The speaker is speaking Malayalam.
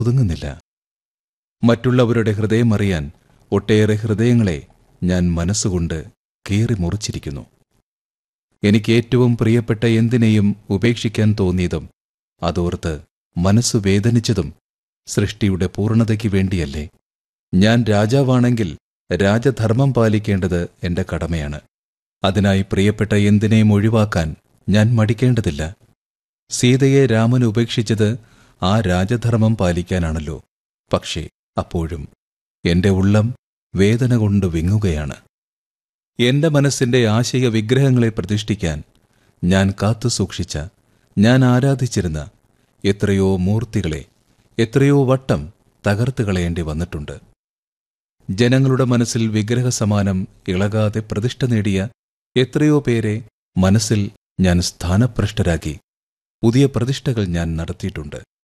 ഒതുങ്ങുന്നില്ല മറ്റുള്ളവരുടെ ഹൃദയമറിയാൻ ഒട്ടേറെ ഹൃദയങ്ങളെ ഞാൻ മനസ്സുകൊണ്ട് കീറി മുറിച്ചിരിക്കുന്നു എനിക്ക് ഏറ്റവും പ്രിയപ്പെട്ട എന്തിനേയും ഉപേക്ഷിക്കാൻ തോന്നിയതും അതോർത്ത് മനസ്സു വേദനിച്ചതും സൃഷ്ടിയുടെ പൂർണ്ണതയ്ക്ക് വേണ്ടിയല്ലേ ഞാൻ രാജാവാണെങ്കിൽ രാജധർമ്മം പാലിക്കേണ്ടത് എന്റെ കടമയാണ് അതിനായി പ്രിയപ്പെട്ട എന്തിനേയും ഒഴിവാക്കാൻ ഞാൻ മടിക്കേണ്ടതില്ല സീതയെ രാമൻ ഉപേക്ഷിച്ചത് ആ രാജധർമ്മം പാലിക്കാനാണല്ലോ പക്ഷേ അപ്പോഴും എന്റെ ഉള്ളം വേദന കൊണ്ട് വിങ്ങുകയാണ് എന്റെ മനസ്സിന്റെ ആശയ വിഗ്രഹങ്ങളെ പ്രതിഷ്ഠിക്കാൻ ഞാൻ കാത്തു സൂക്ഷിച്ച ഞാൻ ആരാധിച്ചിരുന്ന എത്രയോ മൂർത്തികളെ എത്രയോ വട്ടം തകർത്ത് കളയേണ്ടി വന്നിട്ടുണ്ട് ജനങ്ങളുടെ മനസ്സിൽ വിഗ്രഹസമാനം ഇളകാതെ പ്രതിഷ്ഠ നേടിയ എത്രയോ പേരെ മനസ്സിൽ ഞാൻ സ്ഥാനഭ്രഷ്ടരാക്കി പുതിയ പ്രതിഷ്ഠകൾ ഞാൻ നടത്തിയിട്ടുണ്ട്